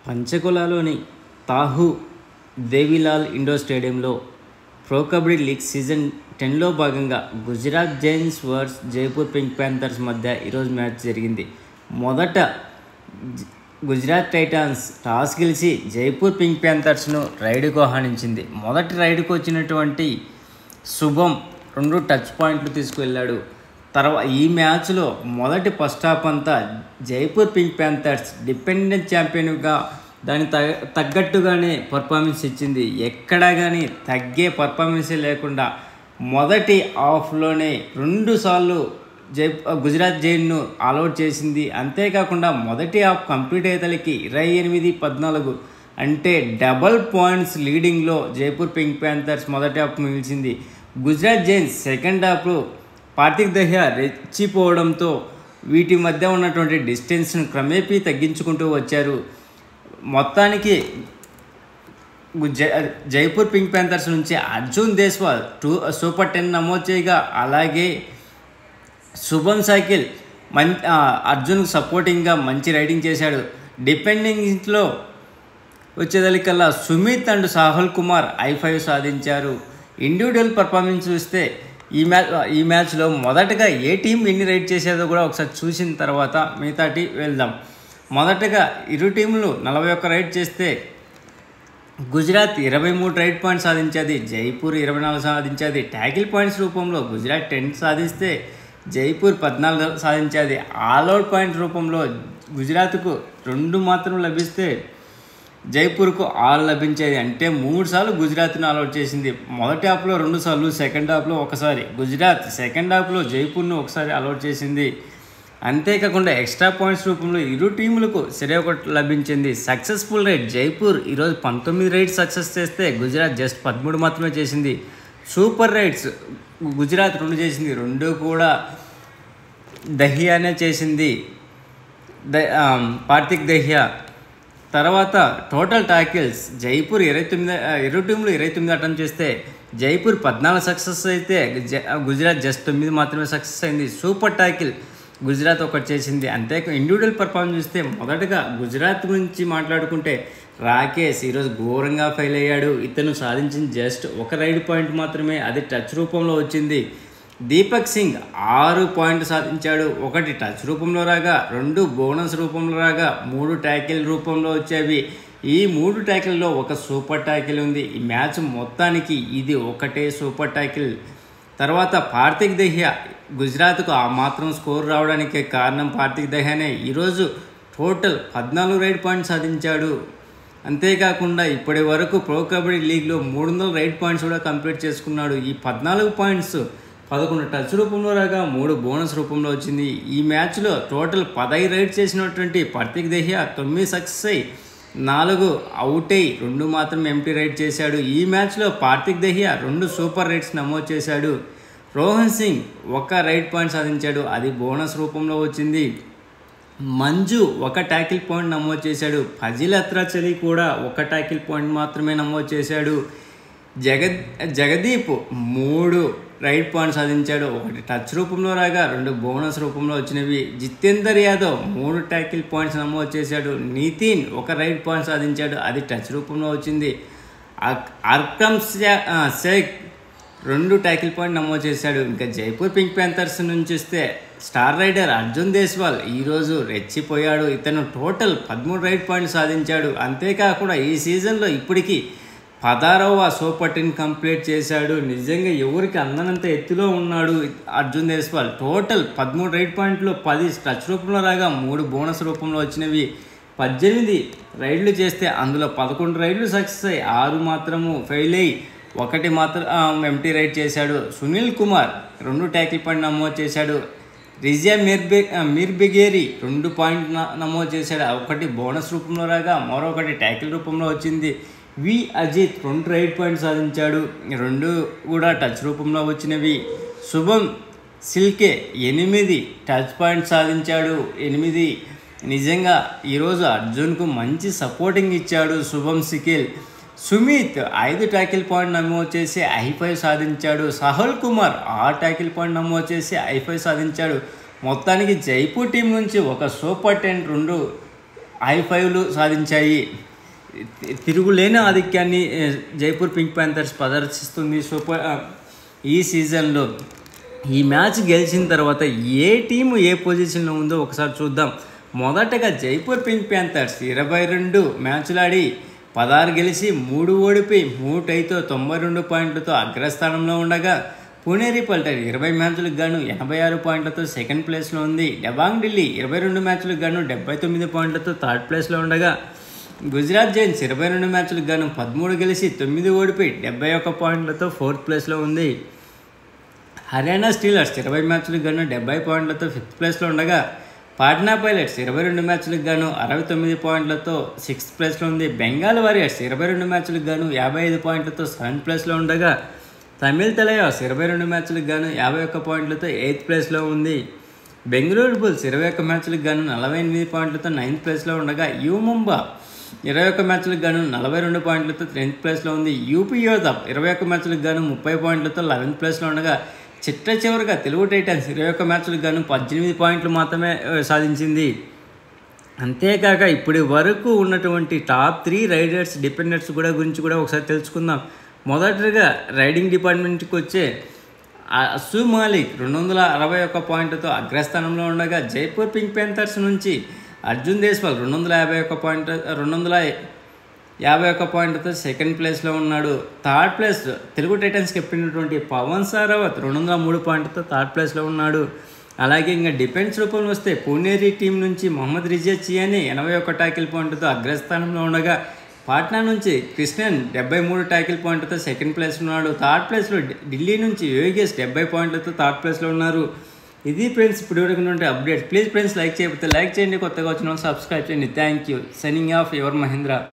పంచకులలోని Tau Devilal indoor స్టేడియంలో pro kabaddi league season టెన్లో భాగంగా Gujarat Giants versus Jaipur Pink Panthers మధ్య ఈరోజు మ్యాచ్ జరిగింది మొదట జ- గుజరాత్ టైటాన్స్ టాస్ గెలిచి జైపూర్ పింక్ ప్యాంథర్స్ను రైడ్కు ఆహ్వానించింది మొదటి రైడ్కు వచ్చినటువంటి శుభం రెండు టచ్ పాయింట్లు తీసుకువెళ్ళాడు తర్వాత ఈ మ్యాచ్లో మొదటి ఫస్ట్ హాఫ్ అంతా జైపూర్ పింక్ ప్యాంథర్స్ డిపెండెంట్ ఛాంపియన్గా దాని తగ తగ్గట్టుగానే పర్ఫార్మెన్స్ ఇచ్చింది ఎక్కడా కానీ తగ్గే పర్ఫార్మెన్సే లేకుండా మొదటి హాఫ్లోనే రెండు సార్లు జై గుజరాత్ జైన్ను ఆల్అౌట్ చేసింది అంతేకాకుండా మొదటి హాఫ్ కంప్లీట్ అయ్యేతలకి ఇరవై ఎనిమిది పద్నాలుగు అంటే డబల్ పాయింట్స్ లీడింగ్లో జైపూర్ పింక్ ప్యాంథర్స్ మొదటి హాఫ్ నిలిచింది గుజరాత్ జైన్స్ సెకండ్ హాఫ్లో పార్థిక్ దహ్యా రెచ్చిపోవడంతో వీటి మధ్య ఉన్నటువంటి డిస్టెన్స్ను క్రమేపీ తగ్గించుకుంటూ వచ్చారు మొత్తానికి గు- జై జైపూర్ పింక్ ప్యాంథర్స్ నుంచి Arjun Deshwal two super ten నమోదు చేయగా అలాగే శుభం సైకిల్ మం ఆ, అర్జున్కు సపోర్టింగ్గా మంచి రైడింగ్ చేశాడు డిపెండింగ్లో వచ్చేదలికల్లా Sumit and Sahul Kumar high five సాధించారు ఇండివిజువల్ పర్ఫార్మెన్స్ చూస్తే ఈ మ్యాచ్ ఈ మ్యాచ్లో మొదటగా ఏ టీం ఎన్ని రైడ్ చేసేదో కూడా ఒకసారి చూసిన తర్వాత మిగతాటి వెళ్దాం మొదటగా ఇరు టీంలు నలభై ఒక్క రైడ్ చేస్తే గుజరాత్ ఇరవై మూడు రైడ్ పాయింట్స్ సాధించేది జైపూర్ ఇరవై నాలుగు సాధించేది ట్యాకిల్ పాయింట్స్ రూపంలో గుజరాత్ టెన్ సాధిస్తే జైపూర్ పద్నాలుగు సాధించేది ఆల్అౌట్ పాయింట్స్ రూపంలో గుజరాత్కు రెండు మాత్రం లభిస్తే జైపూర్కు ఆరు లభించేది అంటే మూడు సార్లు గుజరాత్ను ఆల్అౌట్ చేసింది మొదటి హాఫ్లో రెండు సార్లు సెకండ్ హాఫ్లో ఒకసారి గుజరాత్ సెకండ్ హాఫ్లో జైపూర్ను ఒకసారి ఆల్అౌట్ చేసింది అంతేకాకుండా ఎక్స్ట్రా పాయింట్స్ రూపంలో ఇరు టీములకు సరే ఒకటి లభించింది సక్సెస్ఫుల్ రైడ్ జైపూర్ ఈరోజు పంతొమ్మిది రైడ్స్ సక్సెస్ చేస్తే గుజరాత్ జస్ట్ పదమూడు మాత్రమే చేసింది సూపర్ రైడ్స్ గుజరాత్ రెండు చేసింది రెండు కూడా దహియానే చేసింది ద ఆమ్, కార్తిక్ దహియా తర్వాత టోటల్ టాకిల్స్ జైపూర్ ఇరవై తొమ్మిది ఆ, ఇరు టీంలు ఇరవై తొమ్మిది అటెంప్ట్ చేస్తే జైపూర్ పద్నాలుగు సక్సెస్ అయితే జ- గుజరాత్ జస్ట్ తొమ్మిది మాత్రమే సక్సెస్ అయింది సూపర్ టాకిల్ గుజరాత్ ఒకటి చేసింది అంతే ఇండివిజువల్ పర్ఫార్మెన్స్ చూస్తే మొదటగా గుజరాత్ గురించి మాట్లాడుకుంటే రాకేష్ ఈరోజు ఘోరంగా ఫెయిల్ అయ్యాడు ఇతను సాధించిన జస్ట్ ఒక రైడ్ పాయింట్ మాత్రమే అది టచ్ రూపంలో వచ్చింది దీపక్ సింగ్ ఆరు పాయింట్లు సాధించాడు ఒకటి టచ్ రూపంలో రాగా రెండు బోనస్ రూపంలో రాగా మూడు ట్యాకిల్ రూపంలో వచ్చేవి ఈ మూడు ట్యాకిల్లో ఒక సూపర్ ట్యాకిల్ ఉంది ఈ మ్యాచ్ మొత్తానికి ఇది ఒకటే సూపర్ ట్యాకిల్ తర్వాత పార్థిక్ దహియా గుజరాత్కు ఆ మాత్రం స్కోర్ రావడానికి కారణం పార్థిక్ దహియానే ఈరోజు టోటల్ పద్నాలుగు రైడ్ పాయింట్స్ సాధించాడు అంతేకాకుండా ఇప్పటి వరకు ప్రో కబడ్డీ లీగ్లో మూడు వందల రైడ్ పాయింట్స్ కూడా కంప్లీట్ చేసుకున్నాడు ఈ పద్నాలుగు పాయింట్స్ పదకొండు టచ్ రూపంలో రాగా మూడు బోనస్ రూపంలో వచ్చింది ఈ మ్యాచ్లో టోటల్ పదహైదు రైడ్ చేసినటువంటి పార్థిక్ దహియా తొమ్మిది సక్సెస్ అయ్యి నాలుగు అవుట్ అయ్యి రెండు మాత్రం ఎంటీ రైడ్ చేశాడు ఈ మ్యాచ్లో పార్థిక్ దహియా రెండు సూపర్ రైడ్స్ నమోదు చేశాడు రోహన్ సింగ్ ఒక రైడ్ పాయింట్ సాధించాడు అది బోనస్ రూపంలో వచ్చింది మంజు ఒక ట్యాకిల్ పాయింట్ నమోదు చేశాడు ఫజిల్ అత్రాచలి కూడా ఒక ట్యాకిల్ పాయింట్ మాత్రమే నమోదు చేశాడు జగద్ జగదీప్ మూడు రైడ్ పాయింట్ సాధించాడు ఒకటి టచ్ రూపంలో రాగా రెండు బోనస్ రూపంలో వచ్చినవి జితేందర్ యాదవ్ మూడు ట్యాకిల్ పాయింట్స్ నమోదు చేశాడు నితిన్ ఒక రైడ్ పాయింట్ సాధించాడు అది టచ్ రూపంలో వచ్చింది అక్- అర్కమ్ శా- ఆ, షేక్ రెండు ట్యాకిల్ పాయింట్ నమోదు చేశాడు ఇంకా జైపూర్ పింక్ ప్యాంథర్స్ నుంచి వస్తే స్టార్ రైడర్ అర్జున్ దేశ్వాల్ ఈరోజు రెచ్చిపోయాడు ఇతను టోటల్ పదమూడు రైడ్ పాయింట్లు సాధించాడు అంతేకాకుండా ఈ సీజన్లో ఇప్పటికీ పదారవ సూపర్ టెన్ కంప్లీట్ చేశాడు నిజంగా ఎవరికి అందనంత ఎత్తులో ఉన్నాడు అర్జున్ దేశ్వాల్ టోటల్ పదమూడు రైడ్ పాయింట్లు పది టచ్ రూపంలో రాగా మూడు బోనస్ రూపంలో వచ్చినవి పద్దెనిమిది రైడ్లు చేస్తే అందులో పదకొండు రైడ్లు సక్సెస్ అయ్యి ఆరు మాత్రము ఫెయిల్ అయ్యి ఒకటి మాత్రం ఎంటీ రైడ్ చేశాడు సునీల్ కుమార్ రెండు ట్యాకిల్ పాయింట్ నమోదు చేశాడు రిజియా మిర్బె మిర్బిగేరి రెండు పాయింట్ న- నమోదు చేశాడు ఒకటి బోనస్ రూపంలో రాగా మరొకటి ట్యాకిల్ రూపంలో వచ్చింది వి అజిత్ రెండు రైడ్ పాయింట్ సాధించాడు రెండు కూడా టచ్ రూపంలో వచ్చినవి శుభం సిల్కే ఎనిమిది టచ్ పాయింట్ సాధించాడు ఎనిమిది నిజంగా ఈరోజు అర్జున్కు మంచి సపోర్టింగ్ ఇచ్చాడు శుభం సికిల్ సుమిత్ ఐదు ట్యాకిల్ పాయింట్ నమోదు చేసి ఐ ఫైవ్ సాధించాడు సహల్ కుమార్ ఆరు ట్యాకిల్ పాయింట్ నమోదు చేసి ఐ ఫైవ్ సాధించాడు మొత్తానికి జైపూర్ టీం నుంచి ఒక సూపర్ టెన్ రెండు హై ఫైవ్లు సాధించాయి తిరుగులేని ఆధిక్యాన్ని ఏ, జైపూర్ పింక్ ప్యాంథర్స్ ప్రదర్శిస్తుంది సూపర్ ఆ, ఈ సీజన్లో ఈ మ్యాచ్ గెలిచిన తర్వాత ఏ టీము ఏ పొజిషన్లో ఉందో ఒకసారి చూద్దాం మొదటగా జైపూర్ పింక్ ప్యాంథర్స్ ఇరవై రెండు మ్యాచ్లు ఆడి పదహారు గెలిచి మూడు ఓడిపోయి మూడు టైతో తొంభై రెండు పాయింట్లతో అగ్రస్థానంలో ఉండగా పూణేరి పల్టర్ ఇరవై మ్యాచ్లకు గాను ఎనభై ఆరు పాయింట్లతో సెకండ్ ప్లేస్లో ఉంది డెబాంగ్ ఢిల్లీ ఇరవై రెండు మ్యాచ్లకు గాను డెబ్బై తొమ్మిది పాయింట్లతో థర్డ్ ప్లేస్లో ఉండగా గుజరాత్ జైన్స్ ఇరవై రెండు మ్యాచ్లకు గాను పదమూడు గెలిచి తొమ్మిది ఓడిపోయి డెబ్బై ఒక్క పాయింట్లతో ఫోర్త్ ప్లేస్లో ఉంది హర్యానా స్టీలర్స్ ఇరవై మ్యాచ్లకు గాను డెబ్బై పాయింట్లతో ఫిఫ్త్ ప్లేస్లో ఉండగా పాట్నా పైలట్స్ ఇరవై రెండు మ్యాచ్లకు గాను అరవై తొమ్మిది పాయింట్లతో సిక్స్త్ ప్లేస్లో ఉంది బెంగాల్ వారియర్స్ ఇరవై రెండు మ్యాచ్లకు గాను యాభై ఐదు పాయింట్లతో సెవెంత్ ప్లేస్లో ఉండగా తమిళ్ తెలయాస్ ఇరవై రెండు మ్యాచ్లకు గాను యాభై ఒక్క పాయింట్లతో ఎయిత్ ప్లేస్లో ఉంది బెంగళూరు బుల్స్ ఇరవై ఒక్క మ్యాచ్లకు గాను నలభై ఎనిమిది పాయింట్లతో నైన్త్ ప్లేస్లో ఉండగా యూ ముంబా ఇరవై ఒక్క మ్యాచ్లకు గాను నలభై రెండు పాయింట్లతో టెన్త్ ప్లేస్లో ఉంది యూపీ యోధ ఇరవై ఒక్క మ్యాచ్లకు గాను ముప్పై పాయింట్లతో లెవెన్త్ ప్లేస్లో ఉండగా చిట్ట చివరిగా తెలుగు టైటన్స్ ఇరవై ఒక్క మ్యాచ్లకు గాను పద్దెనిమిది పాయింట్లు మాత్రమే ఆ, సాధించింది అంతేకాక ఇప్పటి వరకు ఉన్నటువంటి టాప్ త్రీ రైడర్స్ డిపెండెంట్స్ కూడా గురించి కూడా ఒకసారి తెలుసుకుందాం మొదటగా రైడింగ్ డిపార్ట్మెంట్కి వచ్చే అసు మాలిక్ రెండు వందల అరవై ఒక్క పాయింట్లతో అగ్రస్థానంలో ఉండగా జైపూర్ పింక్ ప్యాంథర్స్ నుంచి అర్జున్ దేశ్వాల్ రెండు వందల యాభై ఒక్క పాయింట్ రెండు వందల యాభై ఒక్క పాయింట్తో సెకండ్ ప్లేస్లో ఉన్నాడు థర్డ్ ప్లేస్ తెలుగు టైటన్స్కి ఎప్పినటువంటి పవన్ సారావత్ రెండు వందల మూడు పాయింట్తో థర్డ్ ప్లేస్లో ఉన్నాడు అలాగే ఇంకా డిఫెన్స్ రూపంలో వస్తే పూణేరి టీం నుంచి మొహమ్మద్ రిజా చియాని ఎనభై ఒక్క ట్యాకిల్ పాయింట్తో అగ్రస్థానంలో ఉండగా పాట్నా నుంచి కృష్ణన్ డెబ్బై మూడు ట్యాకిల్ పాయింట్తో సెకండ్ ప్లేస్లో ఉన్నాడు థర్డ్ ప్లేస్లో ఢి- ఢిల్లీ నుంచి యోగేష్ డెబ్బై పాయింట్లతో థర్డ్ ప్లేస్లో ఉన్నారు ఇది ఫ్రెండ్స్ ఇప్పుడు వరకు ఉంటే అప్డేట్ ప్లీజ్ ఫ్రెండ్స్ లైక్ చేయకపోతే లైక్ చేయండి కొత్తగా వచ్చిన వాళ్ళు సబ్స్క్రైబ్ చేయండి thank you signing off your Mahindra